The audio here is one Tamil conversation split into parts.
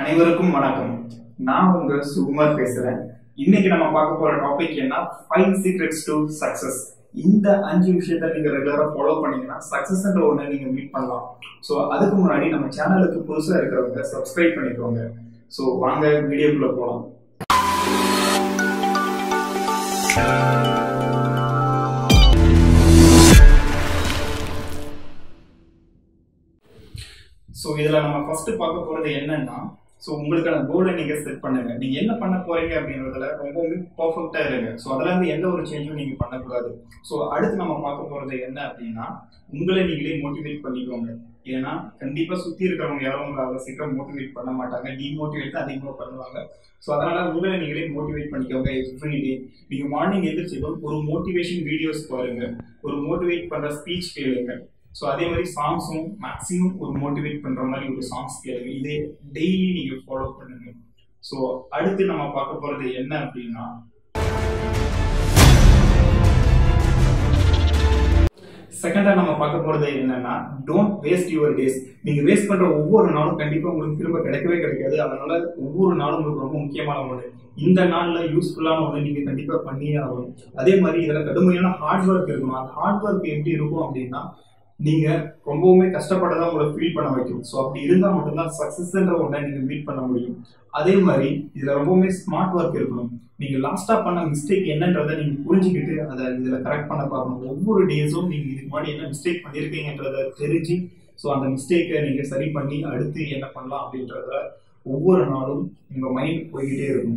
அனைவருக்கும் வணக்கம் நான் உங்க சுகுமார் பேசுறேன் இன்னைக்கு நம்ம பார்க்க போற டாபிக் என்ன ஃபைவ் சீக்ரெட்ஸ் டு சக்சஸ் இந்த அஞ்சு விஷயத்த நீங்க ரெகுலரா ஃபாலோ பண்ணீங்கன்னா சக்சஸ்ன்ற ஒண்ணு நீங்க மீட் பண்ணலாம் ஸோ அதுக்கு முன்னாடி நம்ம சேனலுக்கு புதுசா இருக்கிறவங்க சப்ஸ்கிரைப் பண்ணிக்கோங்க ஸோ வாங்க வீடியோக்குள்ள போலாம் ஸோ இதில் நம்ம ஃபர்ஸ்ட் பார்க்க போகிறது என்னன்னா ஸோ உங்களுக்கான கோலை நீங்கள் செட் பண்ணுங்க நீங்கள் என்ன பண்ண போறீங்க அப்படின்றதுல ரொம்பவுமே பர்ஃபெக்டாக இருங்க ஸோ அதில் இருந்து எந்த ஒரு சேஞ்சும் நீங்கள் பண்ணக்கூடாது ஸோ அடுத்து நம்ம பார்க்க போகிறது என்ன அப்படின்னா உங்களை நீங்களே மோட்டிவேட் பண்ணிக்கோங்க ஏன்னா கண்டிப்பாக சுற்றி இருக்கிறவங்க யாரும் உங்களை அவ்வளோ சீக்கிரம் மோட்டிவேட் பண்ண மாட்டாங்க டிமோட்டிவேட் தான் அதிகமாக பண்ணுவாங்க ஸோ அதனால் உங்களை நீங்களே மோட்டிவேட் பண்ணிக்கோங்க எவ்ரி டே நீங்கள் மார்னிங் எழுந்திரிச்சதும் ஒரு மோட்டிவேஷன் வீடியோஸ் பாருங்க ஒரு மோட்டிவேட் பண்ணுற ஸ்பீச் கேளுங்க ஸோ அதே மாதிரி சாங்ஸும் மேக்ஸிமம் ஒரு மோட்டிவேட் பண்ணுற மாதிரி ஒரு சாங்ஸ் கேளுங்க இதே டெய்லி நீங்கள் ஃபாலோ பண்ணுங்க ஸோ அடுத்து நம்ம பார்க்க போகிறது என்ன அப்படின்னா செகண்டாக நம்ம பார்க்க போகிறது என்னன்னா டோன்ட் வேஸ்ட் யுவர் டேஸ் நீங்கள் வேஸ்ட் பண்ணுற ஒவ்வொரு நாளும் கண்டிப்பாக உங்களுக்கு திரும்ப கிடைக்கவே கிடைக்காது அதனால ஒவ்வொரு நாளும் உங்களுக்கு ரொம்ப முக்கியமான ஒன்று இந்த நாளில் யூஸ்ஃபுல்லான ஒன்று நீங்கள் கண்டிப்பாக பண்ணியே ஆகணும் அதே மாதிரி இதில் கடுமையான ஹார்ட் ஒர்க் இருக்கணும் அந்த ஹார்ட் ஒர்க் எப்படி இருக்கும் அப்படின்னா நீங்க ரொம்பவுமே கஷ்டப்பட்டதா உங்களை ஃபீல் பண்ண வைக்கும் ஸோ அப்படி இருந்தால் மட்டும்தான் சக்சஸ்ன்ற ஒன்றை நீங்க மீட் பண்ண முடியும் அதே மாதிரி இதுல ரொம்பவுமே ஸ்மார்ட் ஒர்க் இருக்கணும் நீங்க லாஸ்டா பண்ண மிஸ்டேக் என்னன்றதை நீங்க புரிஞ்சுக்கிட்டு அதை இதுல கரெக்ட் பண்ண பார்க்கணும் ஒவ்வொரு டேஸும் நீங்க இதுக்கு முன்னாடி என்ன மிஸ்டேக் பண்ணியிருக்கீங்கன்றத தெரிஞ்சு ஸோ அந்த மிஸ்டேக்கை நீங்க சரி பண்ணி அடுத்து என்ன பண்ணலாம் அப்படின்றத ஒவ்வொரு நாளும் உங்க மைண்ட் போய்கிட்டே இருக்கும்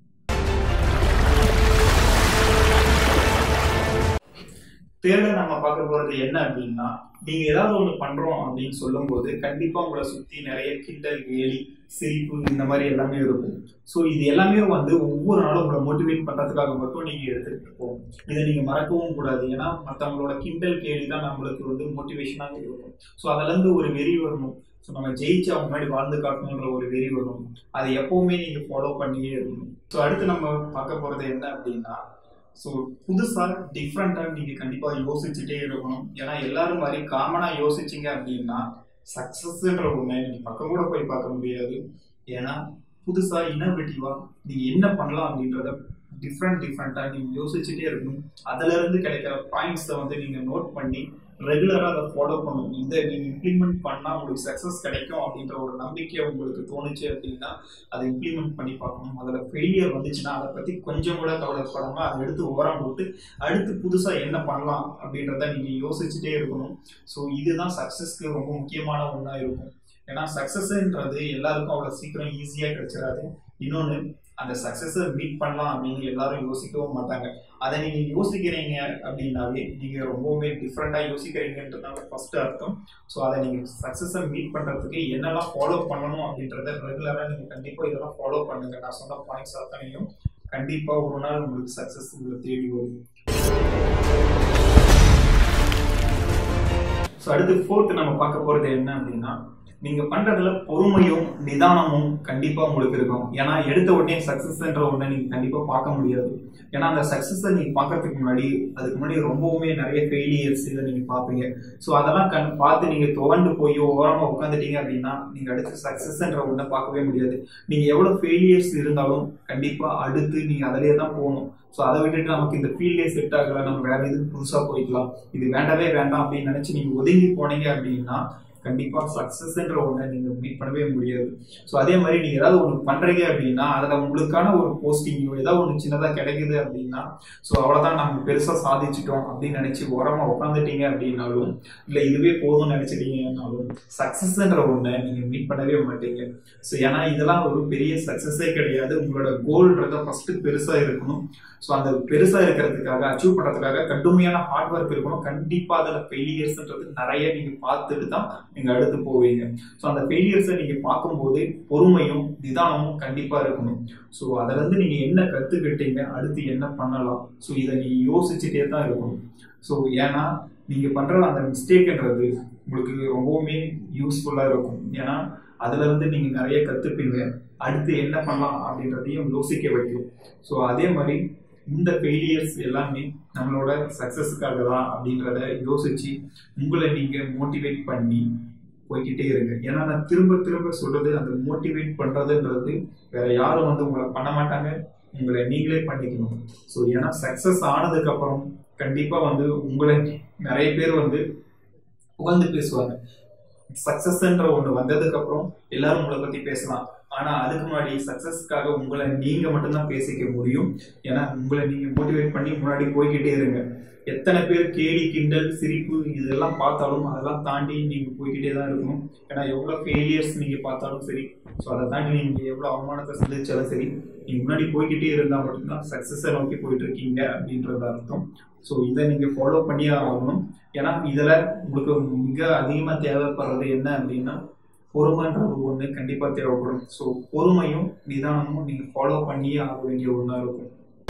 தேர்ல நம்ம பார்க்க போறது என்ன அப்படின்னா நீங்க ஏதாவது ஒண்ணு பண்றோம் அப்படின்னு சொல்லும்போது கண்டிப்பா உங்களை சுத்தி நிறைய கிண்டல் கேலி சிரிப்பு இந்த மாதிரி எல்லாமே இருக்கும் ஸோ இது எல்லாமே வந்து ஒவ்வொரு நாளும் உங்களை மோட்டிவேட் பண்றதுக்காக மட்டும் நீங்க எடுத்துக்கிட்டு போகும் இதை நீங்க மறக்கவும் கூடாது ஏன்னா மற்றவங்களோட கிண்டல் கேலி தான் நம்மளுக்கு வந்து மோட்டிவேஷனாக இருக்கும் ஸோ அதுல இருந்து ஒரு வெறி வரணும் ஸோ நம்ம ஜெயிச்சு அவங்க முன்னாடி வாழ்ந்து காட்டணுன்ற ஒரு வெறி வரும் அதை எப்பவுமே நீங்க ஃபாலோ பண்ணியே இருக்கணும் ஸோ அடுத்து நம்ம பார்க்க போறது என்ன அப்படின்னா ஸோ புதுசாக டிஃப்ரெண்ட்டாக நீங்கள் கண்டிப்பாக யோசிச்சுட்டே இருக்கணும் ஏன்னா எல்லாரும் மாதிரி காமனாக யோசிச்சிங்க அப்படின்னா சக்ஸஸ்ன்ற ஒன்று நீங்கள் பக்கம் கூட போய் பார்க்க முடியாது ஏன்னா புதுசாக இன்னோவேட்டிவாக நீங்கள் என்ன பண்ணலாம் அப்படின்றத டிஃப்ரெண்ட் டிஃப்ரெண்ட்டாக நீங்கள் யோசிச்சுட்டே இருக்கணும் அதுலேருந்து கிடைக்கிற பாயிண்ட்ஸை வந்து நீங்கள் நோட் பண்ணி ரெகுலராக அதை ஃபாலோ பண்ணணும் இதை நீங்கள் இம்ப்ளிமெண்ட் பண்ணால் உங்களுக்கு சக்ஸஸ் கிடைக்கும் அப்படின்ற ஒரு நம்பிக்கை உங்களுக்கு தோணுச்சு அப்படின்னா அதை இம்ப்ளிமெண்ட் பண்ணி பார்க்கணும் அதில் ஃபெயிலியர் வந்துச்சுன்னா அதை பற்றி கொஞ்சம் கூட கவலைப்படாமல் அதை எடுத்து ஓரம் போட்டு அடுத்து புதுசாக என்ன பண்ணலாம் அப்படின்றத நீங்கள் யோசிச்சுட்டே இருக்கணும் ஸோ இதுதான் சக்ஸஸ்க்கு ரொம்ப முக்கியமான ஒன்றா இருக்கும் ஏன்னா சக்ஸஸ்ன்றது எல்லாருக்கும் அவ்வளோ சீக்கிரம் ஈஸியாக கிடைச்சிடாது இன்னொன்று அந்த சக்ஸஸை மீட் பண்ணலாம் அப்படின்னு எல்லாரும் யோசிக்கவும் மாட்டாங்க அதை நீங்கள் யோசிக்கிறீங்க அப்படின்னாவே நீங்கள் ரொம்பவுமே டிஃப்ரெண்ட்டாக யோசிக்கிறீங்கன்றதால ஃபர்ஸ்ட் அர்த்தம் ஸோ அதை நீங்கள் சக்ஸஸை மீட் பண்ணுறதுக்கு என்னெல்லாம் ஃபாலோ பண்ணணும் அப்படின்றத ரெகுலராக நீங்கள் கண்டிப்பாக இதெல்லாம் ஃபாலோ பண்ணுங்க நான் சொன்ன பாயிண்ட்ஸ் அத்தனையும் கண்டிப்பாக ஒரு நாள் உங்களுக்கு சக்ஸஸ் உங்களை தேடி வரும் ஸோ அடுத்து ஃபோர்த்து நம்ம பார்க்க போகிறது என்ன அப்படின்னா நீங்கள் பண்ணுறதுல பொறுமையும் நிதானமும் கண்டிப்பாக உங்களுக்கு இருக்கும் ஏன்னா எடுத்த உடனே சக்ஸஸ்ன்ற ஒன்றை நீங்கள் கண்டிப்பாக பார்க்க முடியாது ஏன்னா அந்த சக்ஸஸை நீங்கள் பார்க்கறதுக்கு முன்னாடி அதுக்கு முன்னாடி ரொம்பவுமே நிறைய ஃபெயிலியர்ஸ் இதை நீங்கள் பார்ப்பீங்க ஸோ அதெல்லாம் கண் பார்த்து நீங்கள் துவண்டு போய் ஓரமாக உட்காந்துட்டீங்க அப்படின்னா நீங்கள் அடுத்து சக்ஸஸ்ன்ற ஒன்றை பார்க்கவே முடியாது நீங்கள் எவ்வளோ ஃபெயிலியர்ஸ் இருந்தாலும் கண்டிப்பாக அடுத்து நீங்கள் அதிலே தான் போகணும் ஸோ அதை விட்டுட்டு நமக்கு இந்த ஃபீல்டே செட் ஆகல நம்ம வேற எதுவும் புதுசாக போய்க்கலாம் இது வேண்டவே வேண்டாம் அப்படின்னு நினச்சி நீங்கள் ஒதுங்கி போனீங்க அப்படின்னா கண்டிப்பாக சக்ஸஸ்ன்ற ஒன்றை நீங்கள் மீட் பண்ணவே முடியாது ஸோ அதே மாதிரி நீங்கள் ஏதாவது ஒன்று பண்ணுறீங்க அப்படின்னா அதில் உங்களுக்கான ஒரு போஸ்டிங்கோ ஏதாவது ஒன்று சின்னதாக கிடைக்குது அப்படின்னா ஸோ அவ்வளோதான் நம்ம பெருசாக சாதிச்சிட்டோம் அப்படின்னு நினச்சி உரமாக உட்காந்துட்டீங்க அப்படின்னாலும் இல்லை இதுவே போதும்னு நினச்சிட்டீங்கன்னாலும் சக்ஸஸ்ன்ற ஒன்றை நீங்கள் மீட் பண்ணவே மாட்டீங்க ஸோ ஏன்னா இதெல்லாம் ஒரு பெரிய சக்ஸஸே கிடையாது உங்களோட கோல்ன்றத ஃபஸ்ட்டு பெருசாக இருக்கணும் ஸோ அந்த பெருசாக இருக்கிறதுக்காக அச்சீவ் பண்ணுறதுக்காக கடுமையான ஹார்ட் ஒர்க் இருக்கணும் கண்டிப்பாக அதில் ஃபெயிலியர்ஸ்ன்றது நிறைய நீங்கள் பார்த்துட்டு தான் நீங்கள் அடுத்து போவீங்க ஸோ அந்த ஃபெயிலியர்ஸை நீங்கள் பார்க்கும்போது பொறுமையும் நிதானமும் கண்டிப்பாக இருக்கணும் ஸோ அதுலேருந்து நீங்கள் என்ன கற்றுக்கிட்டீங்க அடுத்து என்ன பண்ணலாம் ஸோ இதை நீங்கள் யோசிச்சுட்டே தான் இருக்கணும் ஸோ ஏன்னா நீங்கள் பண்ணுற அந்த மிஸ்டேக்ன்றது உங்களுக்கு ரொம்பவுமே யூஸ்ஃபுல்லாக இருக்கும் ஏன்னா அதுலேருந்து நீங்கள் நிறைய கற்றுப்பீங்க அடுத்து என்ன பண்ணலாம் அப்படின்றதையும் யோசிக்க வைக்கும் ஸோ அதே மாதிரி இந்த ஃபெயிலியர்ஸ் எல்லாமே நம்மளோட சக்ஸஸுக்காக தான் அப்படின்றத யோசிச்சு உங்களை நீங்கள் மோட்டிவேட் பண்ணி போய்கிட்டே இருங்க ஏன்னா நான் திரும்ப திரும்ப சொல்றது அந்த மோட்டிவேட் பண்றதுன்றது வேற யாரும் வந்து உங்களை பண்ண மாட்டாங்க உங்களை நீங்களே பண்ணிக்கணும் ஸோ ஏன்னா சக்சஸ் ஆனதுக்கு அப்புறம் கண்டிப்பா வந்து உங்களை நிறைய பேர் வந்து புகழ்ந்து பேசுவாங்க சக்சஸ்ன்ற ஒண்ணு வந்ததுக்கு அப்புறம் எல்லாரும் உங்களை பத்தி பேசலாம் ஆனா அதுக்கு முன்னாடி சக்சஸ்க்காக உங்களை நீங்க மட்டும்தான் பேசிக்க முடியும் ஏன்னா உங்களை நீங்க மோட்டிவேட் பண்ணி முன்னாடி போய்கிட்டே இருங்க எத்தனை பேர் கேலி கிண்டல் சிரிப்பு இதெல்லாம் பார்த்தாலும் அதெல்லாம் தாண்டி நீங்க போய்கிட்டே தான் இருக்கணும் ஏன்னா எவ்வளவு ஃபெயிலியர்ஸ் நீங்க பார்த்தாலும் சரி ஸோ அதை தாண்டி நீங்க எவ்வளவு அவமானத்தை சந்திச்சாலும் சரி நீங்க முன்னாடி போய்கிட்டே இருந்தா மட்டும்தான் சக்சஸை நோக்கி போயிட்டு இருக்கீங்க அப்படின்றது அர்த்தம் ஸோ இதை நீங்க ஃபாலோ பண்ணியே ஆகணும் ஏன்னா இதுல உங்களுக்கு மிக அதிகமா தேவைப்படுறது என்ன அப்படின்னா பொறுமைன்றது ஒண்ணு கண்டிப்பா தேவைப்படும் ஸோ பொறுமையும் நிதானமும் நீங்க ஃபாலோ பண்ணியே ஆக வேண்டிய ஒன்றா இருக்கும்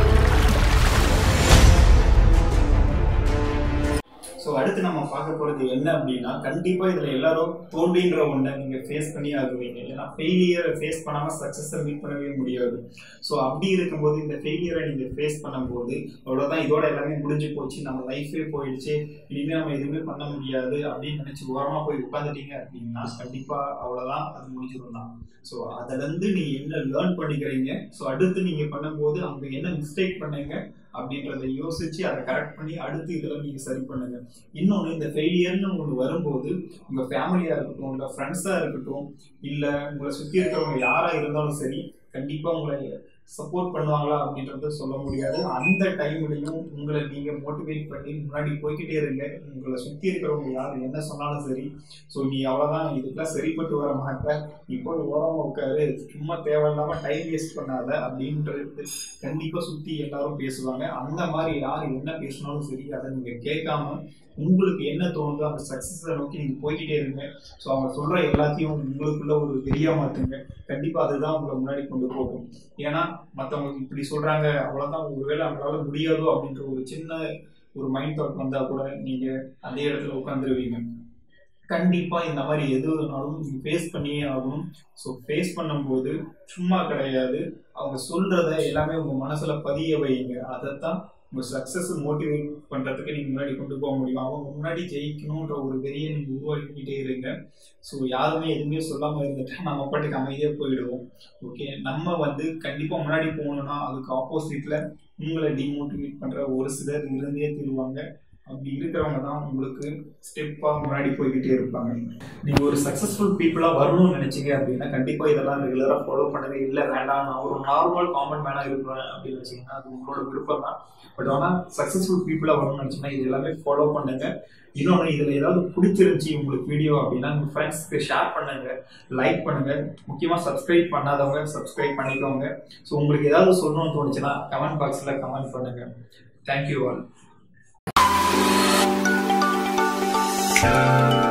ஸோ அடுத்து நம்ம பார்க்க போறது என்ன அப்படின்னா கண்டிப்பா இதுல எல்லாரும் தோல்வின்ற ஒன்றை நீங்க ஃபேஸ் பண்ணி ஆகுவீங்க ஏன்னா ஃபெயிலியரை ஃபேஸ் பண்ணாம சக்சஸை மீட் பண்ணவே முடியாது ஸோ அப்படி இருக்கும்போது இந்த ஃபெயிலியரை நீங்க ஃபேஸ் பண்ணும்போது அவ்வளவுதான் இதோட எல்லாமே முடிஞ்சு போச்சு நம்ம லைஃபே போயிடுச்சு இனிமே நம்ம எதுவுமே பண்ண முடியாது அப்படின்னு நினைச்சு ஓரமா போய் உட்காந்துட்டீங்க அப்படின்னா கண்டிப்பா அவ்வளவுதான் அது முடிஞ்சிடும் தான் ஸோ அதுல இருந்து நீங்க என்ன லேர்ன் பண்ணிக்கிறீங்க ஸோ அடுத்து நீங்க பண்ணும்போது அங்க என்ன மிஸ்டேக் பண்ணீங்க அப்படின்றத யோசிச்சு அதை கரெக்ட் பண்ணி அடுத்து இதெல்லாம் நீங்க சரி பண்ணுங்க இன்னொன்று இந்த ஃபெயிலியர்னு ஒன்று வரும்போது உங்க ஃபேமிலியா இருக்கட்டும் இல்லை ஃப்ரெண்ட்ஸா இருக்கட்டும் இல்லை உங்களை சுற்றி இருக்கிறவங்க யாரா இருந்தாலும் சரி கண்டிப்பா உங்களை சப்போர்ட் பண்ணுவாங்களா அப்படின்றத சொல்ல முடியாது அந்த டைம்லையும் உங்களை நீங்க மோட்டிவேட் பண்ணி முன்னாடி போய்கிட்டே இருங்க உங்களை சுற்றி இருக்கிறவங்க யார் என்ன சொன்னாலும் சரி ஸோ நீ அவ்வளோதான் இதுக்கெல்லாம் சரிப்பட்டு வர மாட்டேன் இப்போ ஓரமாக உட்காரு சும்மா தேவையில்லாம டைம் வேஸ்ட் பண்ணாத அப்படின்றது கண்டிப்பா சுத்தி எல்லாரும் பேசுவாங்க அந்த மாதிரி யார் என்ன பேசினாலும் சரி அதை நீங்க கேட்காம உங்களுக்கு என்ன தோணுதோ அந்த சக்சஸை நோக்கி நீங்க போய்கிட்டே இருங்க ஸோ அவங்க சொல்ற எல்லாத்தையும் உங்களுக்குள்ள ஒரு வெறியா மாத்துங்க கண்டிப்பா அதுதான் உங்களை முன்னாடி கொண்டு போகும் ஏன்னா மற்றவங்களுக்கு இப்படி சொல்றாங்க அவ்வளவுதான் ஒருவேளை அவங்களால முடியாதோ அப்படின்ற ஒரு சின்ன ஒரு மைண்ட் தாட் வந்தா கூட நீங்க அதே இடத்துல உட்காந்துருவீங்க கண்டிப்பா இந்த மாதிரி எது வேணாலும் நீங்க ஃபேஸ் பண்ணியே ஆகணும் ஸோ ஃபேஸ் பண்ணும்போது சும்மா கிடையாது அவங்க சொல்றத எல்லாமே உங்க மனசுல பதிய வைங்க அதைத்தான் உங்க சக்சஸ் மோட்டிவேட் பண்றதுக்கு நீங்க முன்னாடி கொண்டு போக முடியும் அவங்க முன்னாடி ஜெயிக்கணுன்ற ஒரு வெறியை நீங்க உருவாக்கிக்கிட்டே இருங்க ஸோ யாருமே எதுவுமே சொல்லாம இருந்துட்டா நம்ம பாட்டுக்கு அமைதியா போயிடுவோம் ஓகே நம்ம வந்து கண்டிப்பா முன்னாடி போகணும்னா அதுக்கு ஆப்போசிட்ல உங்களை டிமோட்டிவேட் பண்ற ஒரு சிலர் இருந்தே தீருவாங்க அப்படி இருக்கிறவங்க தான் உங்களுக்கு ஸ்டெப்பா முன்னாடி போய்கிட்டே இருப்பாங்க நீங்க ஒரு சக்சஸ்ஃபுல் பீப்புளா வரணும்னு நினைச்சீங்க அப்படின்னா கண்டிப்பா இதெல்லாம் ரெகுலரா ஃபாலோ பண்ணவே இல்லை வேண்டாம் நான் ஒரு நார்மல் காமன் மேனா இருப்பேன் அப்படின்னு வச்சீங்கன்னா அது உங்களோட விருப்பம் தான் பட் ஆனா சக்சஸ்ஃபுல் பீப்புளா வரணும்னு நினைச்சீங்கன்னா இது எல்லாமே ஃபாலோ பண்ணுங்க இன்னொன்று இதுல ஏதாவது பிடிச்சிருந்துச்சி உங்களுக்கு வீடியோ அப்படின்னா உங்க ஃப்ரெண்ட்ஸ்க்கு ஷேர் பண்ணுங்க லைக் பண்ணுங்க முக்கியமா சப்ஸ்கிரைப் பண்ணாதவங்க சப்ஸ்கிரைப் பண்ணிக்கோங்க ஸோ உங்களுக்கு ஏதாவது சொல்லணும்னு தோணுச்சுன்னா கமெண்ட் பாக்ஸ்ல கமெண்ட் பண்ணுங்க தேங்க்யூ ஆல்